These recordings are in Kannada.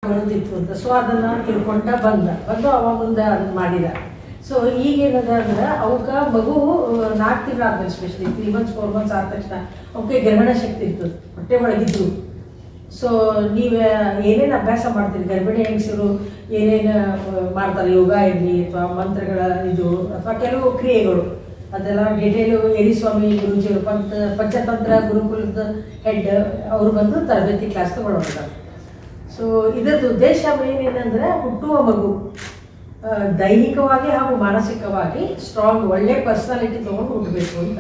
ಬರೋದಿತ್ತು ಅಂತ ಸೊ ಅದನ್ನ ತಿಳ್ಕೊಂಡ ಬಂದ ಬಂದು ಅವ ಮುಂದೆ ಅದನ್ನ ಮಾಡಿದ ಸೊ ಈಗೇನದ ಅಂದ್ರೆ ಅವಕ್ಕ ಮಗು ನಾಲ್ಕು ತಿಂಗಳು ಆದ್ಮೇಲೆ specially three months four months ಆದ ತಕ್ಷಣ ಅವಕ್ಕೆ ಗ್ರಹಣ ಶಕ್ತಿ ಇರ್ತದೆ ಹೊಟ್ಟೆ ಒಳಗಿದ್ರು ಸೊ ನೀವು ಏನೇನು ಅಭ್ಯಾಸ ಮಾಡ್ತೀರಿ ಗರ್ಭಿಣಿ ಹೆಂಗಸರು ಏನೇನು ಮಾಡ್ತಾರೆ ಯೋಗ ಇರಲಿ ಅಥವಾ ಮಂತ್ರಗಳ ಇದು ಅಥವಾ ಕೆಲವು ಕ್ರಿಯೆಗಳು ಅದೆಲ್ಲ ಡಿಟೇಲು ಏರಿಸ್ವಾಮಿ ಗುರುಜಿಯವರು ಪಂಚ ಪಂಚತಂತ್ರ ಗುರುಕುಲದ ಹೆಡ್ ಅವರು ಬಂದು ತರಬೇತಿ ಕ್ಲಾಸ್ ತಗೊಳ್ಳೋದಿದ್ದಾರೆ ಸೊ ಇದರದ್ದು ಉದ್ದೇಶ ಏನೇನಂದ್ರೆ ಹುಟ್ಟುವ ಮಗು ಆ, ದೈಹಿಕವಾಗಿ ಹಾಗೂ ಮಾನಸಿಕವಾಗಿ ಸ್ಟ್ರಾಂಗ್ ಒಳ್ಳೆ ಪರ್ಸನಾಲಿಟಿ ತೊಗೊಂಡು ಹುಟ್ಟಬೇಕು ಅಂತ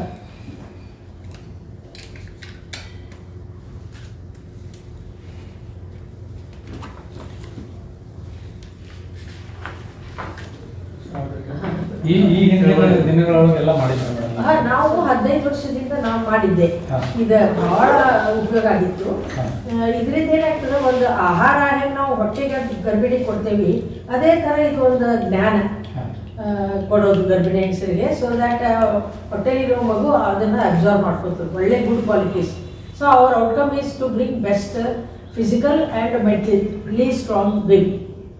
ಈ ಈ ಹಿಂದಿನ ದಿನಗಳೊಳಗೆಲ್ಲ ಮಾಡಿದ್ರು ಮೇಡಮ್ ಆ, ನಾವು ಹದಿನೈದು ವರ್ಷದಿಂದ ನಾವು ಮಾಡಿದ್ದೆ ಹಾ. ಇದು ಬಹಳ ಉಪಯೋಗ ಆಗಿತ್ತು ಹಾ. ಇದರಿಂದ ಏನಾಗ್ತದೆ ಒಂದು ಆಹಾರ ಹೆಂಗೆ ನಾವು ಹೊಟ್ಟೆಗೆ ಗರ್ಭಿಣಿ ಕೊಡ್ತೇವಿ ಅದೇ ಥರ ಇದು ಒಂದು ಜ್ಞಾನ ಹಾ. ಆ, ಕೊಡೋದು ಗರ್ಭಿಣಿ ಹೆಂಗಸರಿಗೆ ಸೊ ದ್ಯಾಟ್ ಹೊಟ್ಟೆಲಿರೋ ಮಗು ಅದನ್ನು ಅಬ್ಸರ್ವ್ ಮಾಡ್ಕೊತದೆ ಒಳ್ಳೆ good qualities so our outcome is to bring best physical and mentally strong baby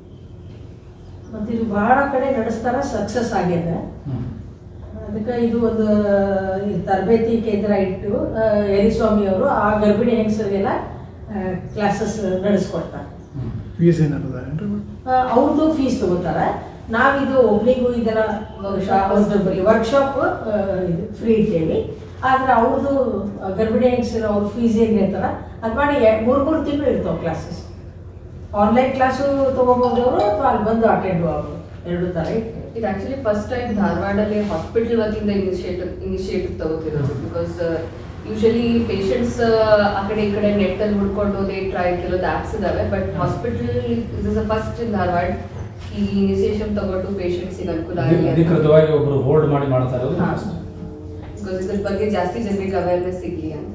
ಮತ್ತು ಇದು ಬಹಳ ಕಡೆ ನಡೆಸ್ತಾರ ಸಕ್ಸಸ್ ಆಗ್ಯದ ಹ್ಮ್. ಅದಕ್ಕೆ ಇದು ಒಂದು ಈ ತರಬೇತಿ ಕೇಂದ್ರ ಇಟ್ಟು ಆ, ಯರಿಸ್ವಾಮಿ ಅವರು ಆ ಗರ್ಭಿಣಿ ಹೆಂಗಸರಿಗೆಲ್ಲ ಕ್ಲಾಸಸ್ ನಡೆಸ್ಕೊಡ್ತಾರೆ ಹ್ಮ್. ಫೀಸ್ ಏನಾರದ ಏನ್ರಿ ಅವ್ರದ್ದು ಫೀಸ್ ತಗೋತಾರೆ ನಾವಿದು ಒಬ್ರಿಗೂ ಇದೆಲ್ಲ ವರ್ಕ್ಶಾಪ್ ಇದು ಫ್ರೀ ಇಟ್ಟೇವಿ ಆದ್ರೆ ಅವ್ರದ್ದು ಗರ್ಭಿಣಿ ಹೆಂಗಸರು ಅವ್ರ ಫೀಸ್ ಏನು ಹೇಳ್ತಾರ ಅದು ಮಾಡಿ ಎ- ಮೂರ್ ಮೂರು ತಿಂಗಳು ಇರ್ತಾವೆ ಕ್ಲಾಸಸ್ ಆನ್ಲೈನ್ ಕ್ಲಾಸು ತಗೋಬಹುದು ಅವರು ಅಥವಾ ಅಲ್ಲಿ ಬಂದು ಅಟೆಂಡ್ ಆಗ್ಬೋದು ಎರಡು ಥರ ಇಟ್ಟು ಇದು ಆಕ್ಚುಲಿ ಫಸ್ಟ್ ಟೈಮ್ ಧಾರವಾಡಲ್ಲಿ ಹಾಸ್ಪಿಟಲ್ ವತಿಯಿಂದ ಇನಿಷಿಯೇಟಿವ್ ಇನಿಷಿಯೇಟಿವ್ ತಗೋತಿರೋದು ಬಿಕಾಸ್ ಯೂಶಲಿ ಪೇಷಂಟ್ಸ್ ಆ ಕಡೆ ಈ ಕಡೆ ನೆಟ್ ಅಲ್ಲಿ ಹುಡ್ಕೊಂಡು ದೇ ಟ್ರೈ ಕೆಲವೊಂದು ಆಪ್ಸ್ ಇದಾವೆ but hospital is first in Dharwad ಈ ಇನಿಷಿಯೇಷನ್ ತಗೊಂಡು ಪೇಷಂಟ್ಸಿಗೆ ಅನುಕೂಲ ಅಧಿ- ಆಗಲಿ ಅಧಿಕೃತವಾಗಿ ಒಬ್ರು ಹೋಲ್ಡ್ ಮಾಡಿ ಮಾಡ್ತಾ ಇರೋದು ಹಾ. ಬಿಕಾಸ್ ಇದ್ರ ಬಗ್ಗೆ ಜಾಸ್ತಿ ಜನರಿಗೆ ಅವೇರ್ನೆಸ್ ಸಿಗ್ಲಿ ಅಂತ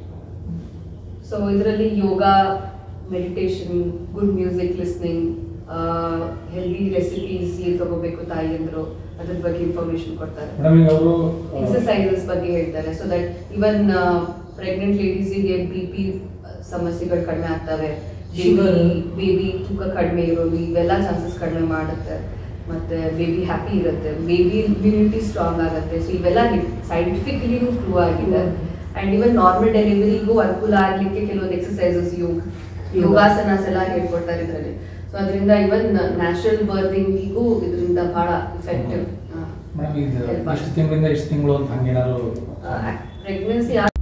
ಸೊ ಇದರಲ್ಲಿ yoga meditation good music listening healthy recipes ಏನ್ ತಗೋಬೇಕು ತಾಯಿಯಂದ್ರು ಅದ್ರ ಬಗ್ಗೆ ಇನ್ಫಾರ್ಮೇಶನ್ ಕೊಡ್ತಾರೆ ಮೇಡಮ್ ಈಗ ಅವರು ಎಕ್ಸಸೈಸಸ್ ಬಗ್ಗೆ ಹೇಳ್ತಾರೆ ಸೊ ದಟ್ ಇವನ್ ಪ್ರೆಗ್ನೆಂಟ್ ಲೇಡೀಸಿಗೆ ಬಿ ಪಿ ಸಮಸ್ಯೆಗಳು ಕಡಿಮೆ ಆಗ್ತವೆ Sugar. ಬೇಬಿ ತೂಕ ಕಡಿಮೆ ಇರೋದು ಇವೆಲ್ಲ ಚಾನ್ಸಸ್ ಕಡಿಮೆ ಮಾಡುತ್ತೆ ಮತ್ತೆ ಬೇಬಿ ಹ್ಯಾಪಿ ಇರುತ್ತೆ ಬೇಬಿ ಇಮ್ಯುನಿಟಿ ಸ್ಟ್ರಾಂಗ್ ಆಗುತ್ತೆ ಸೊ ಇವೆಲ್ಲ ಸೈಂಟಿಫಿಕಲಿನೂ ಪ್ರೂವ್ ಆಗಿದೆ ಅಂಡ್ ಇವನ್ ನಾರ್ಮಲ್ ಡೆಲಿವರಿಗೂ ಅನುಕೂಲ ಆಗ್ಲಿಕ್ಕೆ ಕೆಲವೊಂದು ಎಕ್ಸಸೈಸಸ್ ಯೋಗ ಯೋಗಾಸನಾಸ್ ಎಲ್ಲ ಹೇಳ್ಕೊಡ್ತಾರೆ ಇದರಲ್ಲಿ ಸೊ ಅದರಿಂದ ಇವನ್ ನ್ಯಾಚುರಲ್ ಬರ್ದಿಂಗಿಗೂ ಇದರಿಂದ ಬಹಳ ಇಫೆಕ್ಟಿವ್ ಮೇಡಮ್ ಇದು ಇಷ್ಟು ತಿಂಗಳಿಂದ ಇಷ್ಟು ತಿಂಗಳು ಅಂತ ಹಂಗೇನಾದ್ರು ಪ್ರೆಗ್ನೆನ್ಸಿ